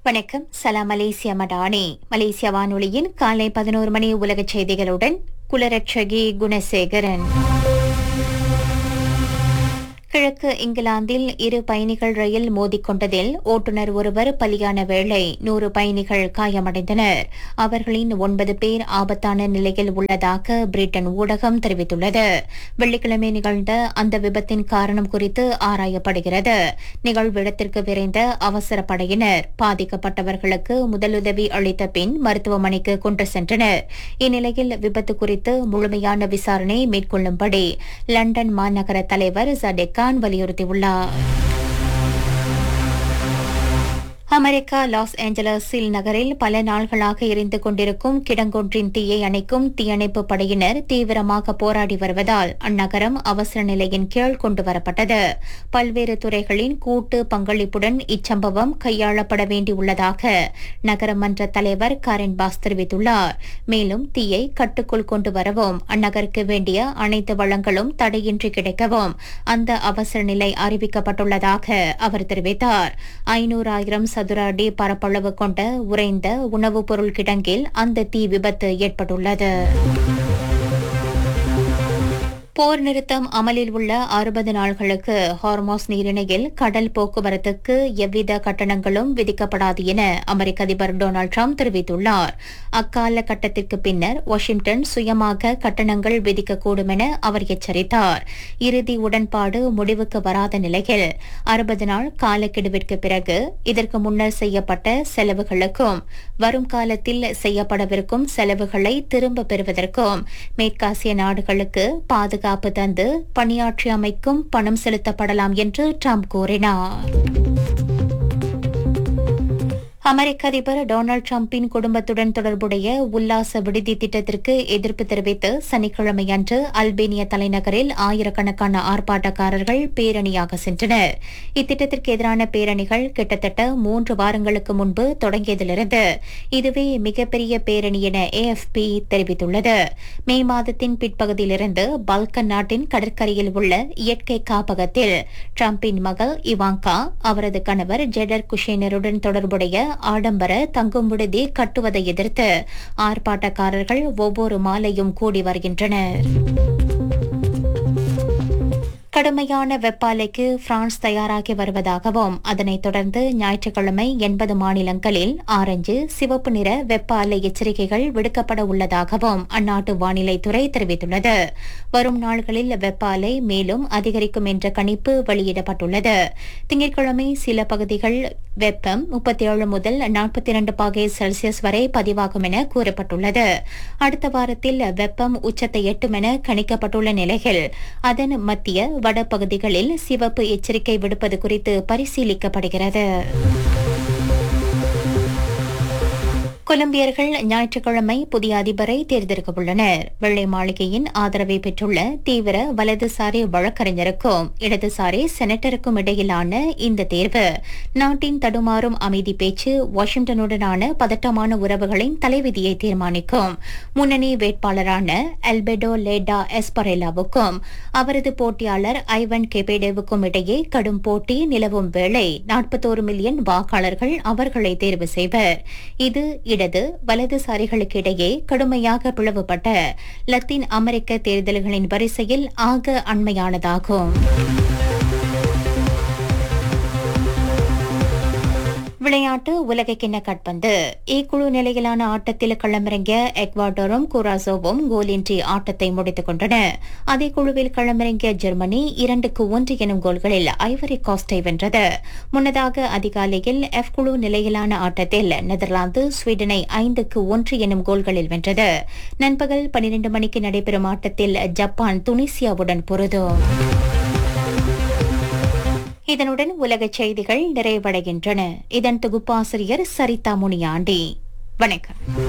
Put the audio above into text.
வணக்கம் சலாம் Malaysia Madani Malaysia வானொலியின் காலை பதினோரு மணி உலகச் செய்திகளுடன் குலரட்சகி குணசேகரன் கிழக்கு இங்கிலாந்தில் இரு பயணிகள் ரயில் மோதிக்கொண்டதில் ஓட்டுநர் ஒருவர் பலியான வேளை நூறு பயணிகள் காயமடைந்தனர் அவர்களின் ஒன்பது பேர் ஆபத்தான நிலையில் உள்ளதாக பிரிட்டன் ஊடகம் தெரிவித்துள்ளது வெள்ளிக்கிழமை நிகழ்ந்த அந்த விபத்தின் காரணம் குறித்து ஆராயப்படுகிறது நிகழ்விடத்திற்கு விரைந்த அவசர படையினர் பாதிக்கப்பட்டவர்களுக்கு முதலுதவி அளித்த பின் மருத்துவமனைக்கு கொண்டு சென்றனர் இந்நிலையில் விபத்து குறித்து முழுமையான விசாரணை மேற்கொள்ளும்படி லண்டன் மாநகர தலைவர் ஜடெக்கான் வலியுறுத்தியுள்ளார் அமெரிக்கா லாஸ் ஏஞ்சலஸில் நகரில் பல நாள்களாக எரிந்து கொண்டிருக்கும் கிடங்கொன்றின் தீயை அணைக்கும் தீயணைப்பு படையினர் தீவிரமாக போராடி வருவதால் அந்நகரம் அவசர நிலையின் கீழ் கொண்டுவரப்பட்டது பல்வேறு துறைகளின் கூட்டு பங்களிப்புடன் இச்சம்பவம் கையாளப்பட வேண்டியுள்ளதாக நகரமன்ற தலைவர் காரின் பாஸ் தெரிவித்துள்ளார் மேலும் தீயை கட்டுக்குள் கொண்டு வரவும் அந்நகருக்கு வேண்டிய அனைத்து வளங்களும் தடையின்றி கிடைக்கவும் அந்த அவசர நிலை அறிவிக்கப்பட்டுள்ளதாக அவர் தெரிவித்தார் ஐநூறாயிரம் சதுர அடி பரப்பளவு கொண்ட உறைந்த உணவுப் பொருள் கிடங்கில் அந்த தீ விபத்து ஏற்பட்டுள்ளது போர் நிறுத்தம் அமலில் உள்ள அறுபது நாள்களுக்கு ஹார்மோஸ் நீரிணையில் கடல் போக்குவரத்துக்கு எவ்வித கட்டணங்களும் விதிக்கப்படாது என அமெரிக்க அதிபர் டொனால்டு ட்ரம்ப் தெரிவித்துள்ளார் அக்கால கட்டத்திற்கு பின்னர் வாஷிங்டன் சுயமாக கட்டணங்கள் விதிக்கக்கூடும் என அவர் எச்சரித்தார் இறுதி உடன்பாடு முடிவுக்கு வராத நிலையில் அறுபது நாள் காலக்கெடுவிற்கு பிறகு இதற்கு முன்னர் செய்யப்பட்ட செலவுகளுக்கும் வரும் காலத்தில் செய்யப்படவிருக்கும் செலவுகளை திரும்ப பெறுவதற்கும் மேற்காசிய நாடுகளுக்கு பாதுகாப்பு பாதுகாப்பு தந்து பணியாற்றி அமைக்கும் பணம் செலுத்தப்படலாம் என்று ட்ரம்ப் கூறினார் அமெரிக்க அதிபர் டொனால்டு டிரம்பின் குடும்பத்துடன் தொடர்புடைய உல்லாச விடுதி திட்டத்திற்கு எதிர்ப்பு தெரிவித்து சனிக்கிழமை அன்று அல்பேனிய தலைநகரில் ஆயிரக்கணக்கான ஆர்ப்பாட்டக்காரர்கள் பேரணியாக சென்றனர் இத்திட்டத்திற்கு எதிரான பேரணிகள் கிட்டத்தட்ட மூன்று வாரங்களுக்கு முன்பு தொடங்கியதிலிருந்து இதுவே மிகப்பெரிய பேரணி என ஏஎஃப்பி தெரிவித்துள்ளது மே மாதத்தின் பிற்பகுதியிலிருந்து பல்கன் நாட்டின் கடற்கரையில் உள்ள இயற்கை காப்பகத்தில் டிரம்பின் மகள் இவாங்கா அவரது கணவர் ஜெடர் குஷேனருடன் தொடர்புடைய ஆடம்பர தங்கும் விடுதி கட்டுவதை எதிர்த்து ஆர்ப்பாட்டக்காரர்கள் ஒவ்வொரு மாலையும் கூடி வருகின்றனர் கடுமையான வெப்பாலைக்கு பிரான்ஸ் தயாராகி வருவதாகவும் அதனைத் தொடர்ந்து ஞாயிற்றுக்கிழமை எண்பது மாநிலங்களில் ஆரஞ்சு சிவப்பு நிற வெப்ப அலை எச்சரிக்கைகள் விடுக்கப்பட உள்ளதாகவும் அந்நாட்டு வானிலைத்துறை தெரிவித்துள்ளது வரும் நாள்களில் வெப்ப அலை மேலும் அதிகரிக்கும் என்ற கணிப்பு வெளியிடப்பட்டுள்ளது திங்கட்கிழமை சில பகுதிகள் வெப்பம் முப்பத்தி ஏழு முதல் நாற்பத்தி இரண்டு பாகை செல்சியஸ் வரை பதிவாகும் என கூறப்பட்டுள்ளது அடுத்த வாரத்தில் வெப்பம் உச்சத்தை எட்டும் என கணிக்கப்பட்டுள்ள நிலையில் அதன் மத்திய வடபகுதிகளில் சிவப்பு எச்சரிக்கை விடுப்பது குறித்து பரிசீலிக்கப்படுகிறது கொலம்பியர்கள் ஞாயிற்றுக்கிழமை புதிய அதிபரை தேர்ந்தெடுக்க உள்ளனர் வெள்ளை மாளிகையின் ஆதரவை பெற்றுள்ள தீவிர வலதுசாரி வழக்கறிஞருக்கும் இடதுசாரி செனட்டருக்கும் இடையிலான இந்த தேர்வு நாட்டின் தடுமாறும் அமைதி பேச்சு வாஷிங்டனுடனான பதட்டமான உறவுகளின் தலைவிதியை தீர்மானிக்கும் முன்னணி வேட்பாளரான அல்பெடோ லேடா எஸ்பரேலாவுக்கும் அவரது போட்டியாளர் ஐவன் கெபேடேவுக்கும் இடையே கடும் போட்டி நிலவும் வேளை நாற்பத்தோரு மில்லியன் வாக்காளர்கள் அவர்களை தேர்வு செய்வர் இது இடது வலதுசாரிகளுக்கு இடையே கடுமையாக பிளவுபட்ட லத்தீன் அமெரிக்க தேர்தல்களின் வரிசையில் ஆக அண்மையானதாகும் விளையாட்டு உலகக்கிண்ண கட்பந்து ஏ குழு நிலையிலான ஆட்டத்தில் களமிறங்கிய எக்வாடோரும் குராசோவும் கோலின்றி ஆட்டத்தை முடித்துக் கொண்டன அதே குழுவில் களமிறங்கிய ஜெர்மனி இரண்டுக்கு ஒன்று எனும் கோல்களில் ஐவரி காஸ்டை வென்றது முன்னதாக அதிகாலையில் எஃப் குழு நிலையிலான ஆட்டத்தில் நெதர்லாந்து ஸ்வீடனை ஐந்துக்கு ஒன்று எனும் கோல்களில் வென்றது நண்பகல் பனிரண்டு மணிக்கு நடைபெறும் ஆட்டத்தில் ஜப்பான் துனிசியாவுடன் பொருதும் இதனுடன் உலகச் செய்திகள் நிறைவடைகின்றன இதன் தொகுப்பாசிரியர் சரிதா முனியாண்டி வணக்கம்